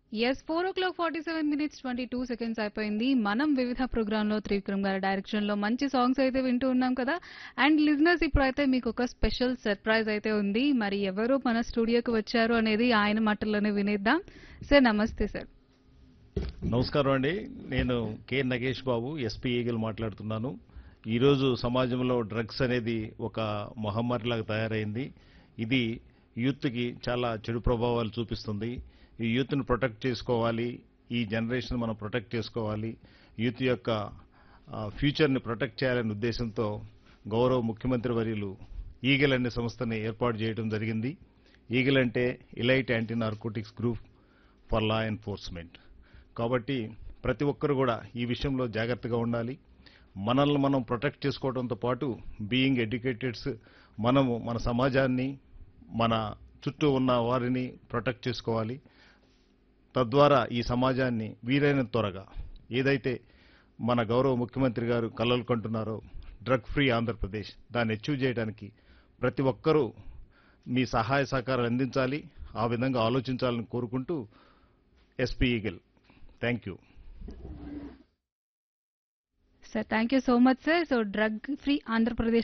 yes four o'clock forty seven minutes twenty two seconds అయిపోయింది మనం వివిధ ప్రోగ్రాంలో త్రివిక్రమ్ గారి డైరెక్షన్ లో మంచి సాంగ్స్ అయితే వింటూ ఉన్నాం కదా అండ్ లిజనర్స్ ఇప్పుడైతే మీకు ఒక స్పెషల్ సర్ప్రైజ్ అయితే ఉంది మరి ఎవరు మన స్టూడియోకి వచ్చారు అనేది ఆయన మాటల్లోనే వినేద్దాం సార్ నమస్తే సార్ నమస్కారం అండి నేను K Nagesh Babu SP Eagle మాట్లాడుతున్నాను ఈరోజు సమాజంలో డ్రగ్స్ అనేది ఒక మహమ్మారిలాగా తయారైంది ఇది యూత్కి చాలా చెడు ప్రభావాలు చూపిస్తుంది ఈ యూత్ని ప్రొటెక్ట్ చేసుకోవాలి ఈ జనరేషన్ మనం ప్రొటెక్ట్ చేసుకోవాలి యూత్ యొక్క ఆ, ఫ్యూచర్ని ప్రొటెక్ట్ చేయాలనే ఉద్దేశంతో గౌరవ ముఖ్యమంత్రి వర్యులు ఈగల్ అనే సంస్థని ఏర్పాటు చేయడం జరిగింది ఈగల్ అంటే elite anti narcotics group for law enforcement కాబట్టి ప్రతి ఒక్కరు కూడా ఈ విషయంలో జాగ్రత్తగా ఉండాలి మనల్ని మనం ప్రొటెక్ట్ చేసుకోవడంతో పాటు బీయింగ్ ఎడ్యుకేటెడ్స్ మనము మన సమాజాన్ని మన చుట్టూ ఉన్న వారిని ప్రొటెక్ట్ చేసుకోవాలి తద్వారా ఈ సమాజాన్ని వీలైన త్వరగా ఏదైతే మన గౌరవ ముఖ్యమంత్రి గారు కలలు కంటున్నారో డ్రగ్ ఫ్రీ ఆంధ్రప్రదేశ్ దాన్ని అచీవ్ చేయడానికి ప్రతి ఒక్కరూ మీ సహాయ సహకారాలు అందించాలి ఆ విధంగా ఆలోచించాలని కోరుకుంటూ SP Eagle thank you sir thank you so much sir so drug free Andhra Pradesh